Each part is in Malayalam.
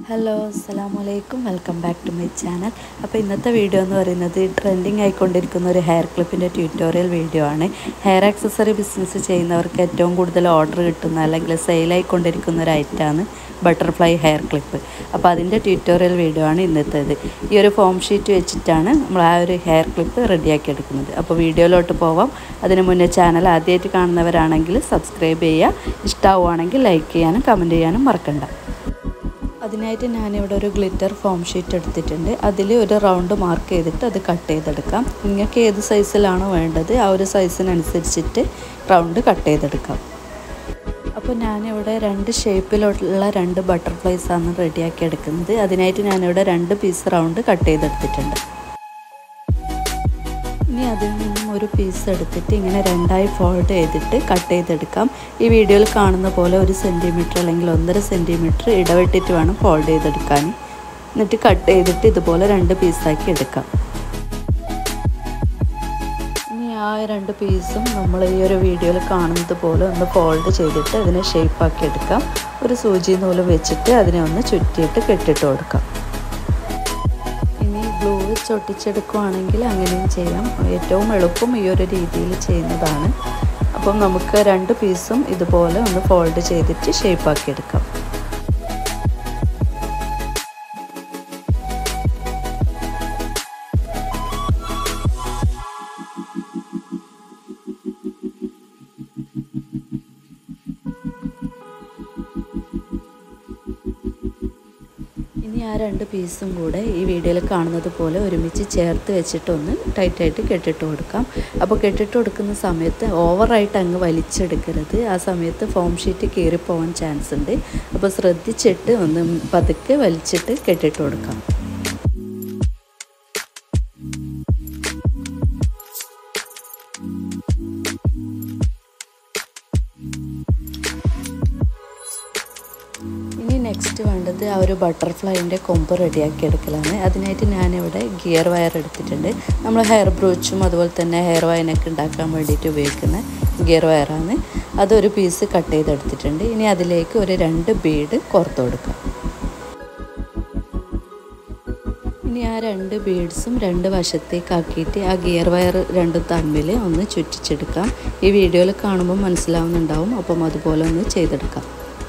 ഹലോ അസ്സലാമു അലൈക്കും welcome back to my channel അപ്പോൾ ഇന്നത്തെ വീഡിയോ എന്ന് പറയുന്നത് ട്രെൻഡിങ് ആയിക്കൊണ്ടിരിക്കുന്ന ഒരു ഹെയർ ക്ലിപ്പിൻ്റെ ട്യൂട്ടോറിയൽ വീഡിയോ ആണ് ഹെയർ ആക്സസറി ബിസിനസ് ചെയ്യുന്നവർക്ക് ഏറ്റവും കൂടുതൽ ഓർഡർ കിട്ടുന്ന അല്ലെങ്കിൽ സെയിലായിക്കൊണ്ടിരിക്കുന്ന ഒരു ഐറ്റമാണ് ബട്ടർഫ്ലൈ ഹെയർ ക്ലിപ്പ് അപ്പോൾ അതിൻ്റെ ട്യൂട്ടോറിയൽ വീഡിയോ ആണ് ഇന്നത്തേത് ഈ ഒരു ഫോം ഷീറ്റ് വെച്ചിട്ടാണ് നമ്മൾ ആ ഒരു ഹെയർ ക്ലിപ്പ് റെഡിയാക്കി എടുക്കുന്നത് അപ്പോൾ വീഡിയോയിലോട്ട് പോവാം അതിന് മുന്നേ ചാനൽ ആദ്യമായിട്ട് കാണുന്നവരാണെങ്കിൽ സബ്സ്ക്രൈബ് ചെയ്യുക ഇഷ്ടമാവുകയാണെങ്കിൽ ലൈക്ക് ചെയ്യാനും കമൻറ്റ് ചെയ്യാനും മറക്കണ്ട അതിനായിട്ട് ഞാനിവിടെ ഒരു ഗ്ലിറ്റർ ഫോം ഷീറ്റ് എടുത്തിട്ടുണ്ട് അതിൽ ഒരു റൗണ്ട് മാർക്ക് ചെയ്തിട്ട് അത് കട്ട് ചെയ്തെടുക്കാം നിങ്ങൾക്ക് ഏത് സൈസിലാണോ വേണ്ടത് ആ ഒരു സൈസിനനുസരിച്ചിട്ട് റൗണ്ട് കട്ട് ചെയ്തെടുക്കാം അപ്പോൾ ഞാനിവിടെ രണ്ട് ഷേപ്പിലുള്ള രണ്ട് ബട്ടർഫ്ലൈസ് ആണ് റെഡിയാക്കി എടുക്കുന്നത് അതിനായിട്ട് ഞാനിവിടെ രണ്ട് പീസ് റൗണ്ട് കട്ട് ചെയ്തെടുത്തിട്ടുണ്ട് ഇനി അതിൽ നിന്നും ഒരു പീസ് എടുത്തിട്ട് ഇങ്ങനെ രണ്ടായി ഫോൾഡ് ചെയ്തിട്ട് കട്ട് ചെയ്തെടുക്കാം ഈ വീഡിയോയിൽ കാണുന്ന പോലെ ഒരു സെൻറ്റിമീറ്റർ അല്ലെങ്കിൽ ഒന്നര സെൻറ്റിമീറ്റർ ഇടവിട്ടിട്ട് വേണം ഫോൾഡ് ചെയ്തെടുക്കാൻ എന്നിട്ട് കട്ട് ചെയ്തിട്ട് ഇതുപോലെ രണ്ട് പീസാക്കി എടുക്കാം ഇനി ആ രണ്ട് പീസും നമ്മൾ ഈ ഒരു വീഡിയോയിൽ കാണുന്നത് പോലെ ഒന്ന് ഫോൾഡ് ചെയ്തിട്ട് അതിനെ ഷേപ്പാക്കി എടുക്കാം ഒരു സൂചി നൂലും വെച്ചിട്ട് അതിനെ ഒന്ന് ചുറ്റിയിട്ട് കെട്ടിട്ട് കൊടുക്കാം ഗ്ലൂ വെച്ച് ഒട്ടിച്ചെടുക്കുവാണെങ്കിൽ അങ്ങനെയും ചെയ്യാം ഏറ്റവും എളുപ്പം ഈ ഒരു രീതിയിൽ ചെയ്യുന്നതാണ് അപ്പം നമുക്ക് രണ്ട് പീസും ഇതുപോലെ ഒന്ന് ഫോൾഡ് ചെയ്തിട്ട് ഷേപ്പാക്കി എടുക്കാം ഇനി ആ രണ്ട് പീസും കൂടെ ഈ വീഡിയോയിൽ കാണുന്നത് പോലെ ഒരുമിച്ച് ചേർത്ത് വെച്ചിട്ടൊന്ന് ടൈറ്റായിട്ട് കെട്ടിട്ട് കൊടുക്കാം അപ്പോൾ കെട്ടിട്ട് കൊടുക്കുന്ന സമയത്ത് ഓവറായിട്ട് അങ്ങ് വലിച്ചെടുക്കരുത് ആ സമയത്ത് ഫോം ഷീറ്റ് കീറിപ്പോവാൻ ചാൻസ് ഉണ്ട് അപ്പോൾ ശ്രദ്ധിച്ചിട്ട് ഒന്ന് പതുക്കെ വലിച്ചിട്ട് കെട്ടിട്ട് കൊടുക്കാം ഇനി നെക്സ്റ്റ് വേണ്ടത് ആ ഒരു ബട്ടർഫ്ലൈൻ്റെ കൊമ്പ് റെഡിയാക്കി എടുക്കലാണ് അതിനായിട്ട് ഞാനിവിടെ ഗിയർ വയർ എടുത്തിട്ടുണ്ട് നമ്മൾ ഹെയർ ബ്രൂച്ചും അതുപോലെ തന്നെ ഹെയർ വയനൊക്കെ ഉണ്ടാക്കാൻ വേണ്ടിയിട്ട് ഉപയോഗിക്കുന്ന ഗിയർ വയറാണ് അതൊരു പീസ് കട്ട് ചെയ്തെടുത്തിട്ടുണ്ട് ഇനി അതിലേക്ക് ഒരു രണ്ട് ബീഡ് കോർത്ത് കൊടുക്കാം ഇനി ആ രണ്ട് ബീഡ്സും രണ്ട് വശത്തേക്കാക്കിയിട്ട് ആ ഗിയർ വയർ രണ്ടും തമ്മിൽ ഒന്ന് ചുറ്റിച്ചെടുക്കാം ഈ വീഡിയോയിൽ കാണുമ്പോൾ മനസ്സിലാവുന്നുണ്ടാവും അപ്പം അതുപോലെ ഒന്ന് ചെയ്തെടുക്കാം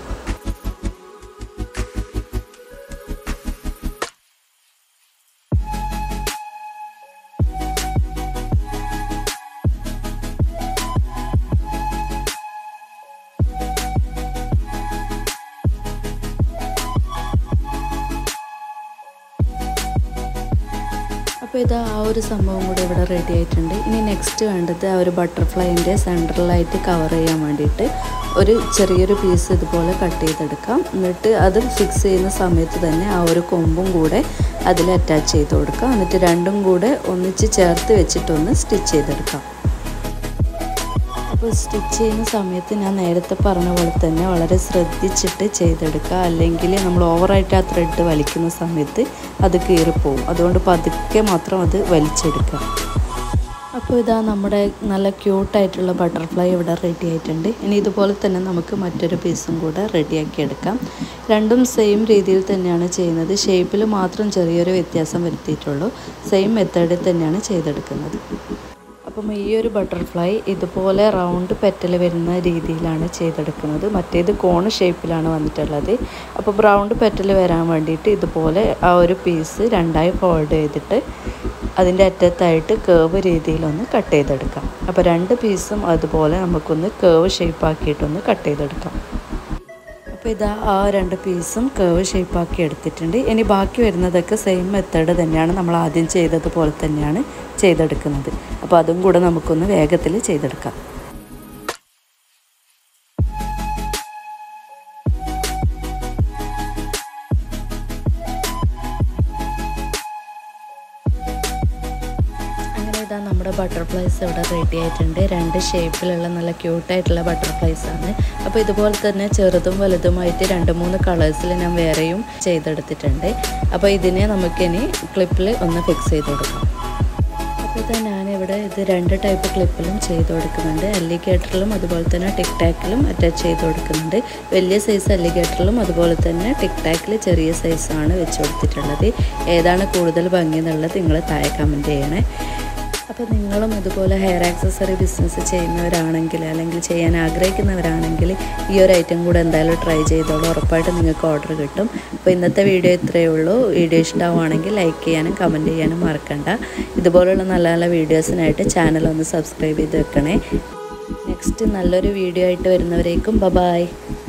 അപ്പോൾ ഇത് ആ ഒരു സംഭവം കൂടി ഇവിടെ റെഡി ആയിട്ടുണ്ട് ഇനി നെക്സ്റ്റ് വേണ്ടത് ആ ഒരു ബട്ടർഫ്ലൈൻ്റെ സെൻട്രലായിട്ട് കവർ ചെയ്യാൻ വേണ്ടിയിട്ട് ഒരു ചെറിയൊരു പീസ് ഇതുപോലെ കട്ട് ചെയ്തെടുക്കാം എന്നിട്ട് അത് ഫിക്സ് ചെയ്യുന്ന സമയത്ത് തന്നെ ആ ഒരു കൊമ്പും കൂടെ അതിൽ അറ്റാച്ച് ചെയ്ത് കൊടുക്കാം എന്നിട്ട് രണ്ടും കൂടെ ഒന്നിച്ച് ചേർത്ത് വെച്ചിട്ടൊന്ന് സ്റ്റിച്ച് ചെയ്തെടുക്കാം അപ്പോൾ സ്റ്റിച്ച് ചെയ്യുന്ന സമയത്ത് ഞാൻ നേരത്തെ പറഞ്ഞ പോലെ തന്നെ വളരെ ശ്രദ്ധിച്ചിട്ട് ചെയ്തെടുക്കുക അല്ലെങ്കിൽ നമ്മൾ ഓവറായിട്ട് ആ ത്രെഡ് വലിക്കുന്ന സമയത്ത് അത് കീറിപ്പോവും അതുകൊണ്ട് പതുക്കെ മാത്രം അത് വലിച്ചെടുക്കുക അപ്പോൾ ഇതാ നമ്മുടെ നല്ല ക്യൂട്ടായിട്ടുള്ള ബട്ടർഫ്ലൈ ഇവിടെ റെഡി ആയിട്ടുണ്ട് ഇനി ഇതുപോലെ തന്നെ നമുക്ക് മറ്റൊരു പീസും കൂടെ റെഡിയാക്കി എടുക്കാം രണ്ടും സെയിം രീതിയിൽ തന്നെയാണ് ചെയ്യുന്നത് ഷേപ്പിൽ മാത്രം ചെറിയൊരു വ്യത്യാസം വരുത്തിയിട്ടുള്ളൂ സെയിം മെത്തേഡിൽ തന്നെയാണ് ചെയ്തെടുക്കുന്നത് അപ്പം ഈ ഒരു ബട്ടർഫ്ലൈ ഇതുപോലെ റൗണ്ട് പെറ്റൽ വരുന്ന രീതിയിലാണ് ചെയ്തെടുക്കുന്നത് മറ്റേത് കോണ് ഷേപ്പിലാണ് വന്നിട്ടുള്ളത് അപ്പോൾ റൗണ്ട് പെറ്റൽ വരാൻ വേണ്ടിയിട്ട് ഇതുപോലെ ആ ഒരു പീസ് രണ്ടായി ഫോൾഡ് ചെയ്തിട്ട് അതിൻ്റെ അറ്റത്തായിട്ട് കേവ് രീതിയിലൊന്ന് കട്ട് ചെയ്തെടുക്കാം അപ്പോൾ രണ്ട് പീസും അതുപോലെ നമുക്കൊന്ന് കേവ് ഷേപ്പാക്കിയിട്ടൊന്ന് കട്ട് ചെയ്തെടുക്കാം അപ്പോൾ ഇതാ ആ രണ്ട് പീസും കേവ് ഷേപ്പാക്കി എടുത്തിട്ടുണ്ട് ഇനി ബാക്കി വരുന്നതൊക്കെ സെയിം മെത്തേഡ് തന്നെയാണ് നമ്മൾ ആദ്യം ചെയ്തതുപോലെ തന്നെയാണ് ചെയ്തെടുക്കുന്നത് അപ്പോൾ അതും കൂടെ നമുക്കൊന്ന് വേഗത്തിൽ ചെയ്തെടുക്കാം അങ്ങനെ ഇതാ നമ്മുടെ ബട്ടർഫ്ലൈസ് ഇവിടെ റെഡി ആയിട്ടുണ്ട് രണ്ട് ഷേപ്പിലുള്ള നല്ല ക്യൂട്ടായിട്ടുള്ള ബട്ടർഫ്ലൈസ് ആണ് അപ്പോൾ ഇതുപോലെ തന്നെ ചെറുതും വലുതുമായിട്ട് രണ്ട് മൂന്ന് കളേഴ്സിൽ ഞാൻ വേറെയും ചെയ്തെടുത്തിട്ടുണ്ട് അപ്പോൾ ഇതിനെ നമുക്കിനി ക്ലിപ്പിൽ ഒന്ന് ഫിക്സ് ചെയ്ത് കൊടുക്കാം അപ്പോൾ ഇത് ഞാനിവിടെ ഞാനിവിടെ ഇത് രണ്ട് ടൈപ്പ് ക്ലിപ്പിലും ചെയ്ത് കൊടുക്കുന്നുണ്ട് അല്ലിഗേറ്ററിലും അതുപോലെ തന്നെ ടിക് ടാക്കിലും അറ്റാച്ച് ചെയ്ത് കൊടുക്കുന്നുണ്ട് വലിയ സൈസ് അല്ലിഗേറ്ററിലും അതുപോലെ തന്നെ ടിക് ടാക്കിൽ ചെറിയ സൈസാണ് വെച്ച് കൊടുത്തിട്ടുള്ളത് ഏതാണ് കൂടുതൽ ഭംഗി എന്നുള്ളത് നിങ്ങൾ താഴെ കമൻറ്റ് ചെയ്യണേ അപ്പോൾ നിങ്ങളും ഇതുപോലെ ഹെയർ ആക്സസറി ബിസിനസ് ചെയ്യുന്നവരാണെങ്കിൽ അല്ലെങ്കിൽ ചെയ്യാൻ ആഗ്രഹിക്കുന്നവരാണെങ്കിൽ ഈ ഒരു ഐറ്റം കൂടെ എന്തായാലും ട്രൈ ചെയ്തോളൂ ഉറപ്പായിട്ടും നിങ്ങൾക്ക് ഓർഡർ കിട്ടും അപ്പോൾ ഇന്നത്തെ വീഡിയോ ഇത്രയേ ഉള്ളൂ വീഡിയോ ഇഷ്ടമാണെങ്കിൽ ലൈക്ക് ചെയ്യാനും കമൻറ്റ് ചെയ്യാനും മറക്കണ്ട ഇതുപോലുള്ള നല്ല നല്ല വീഡിയോസിനായിട്ട് ചാനൽ ഒന്ന് സബ്സ്ക്രൈബ് ചെയ്ത് വെക്കണേ നെക്സ്റ്റ് നല്ലൊരു വീഡിയോ ആയിട്ട് വരുന്നവരേക്കും ബ ബായ്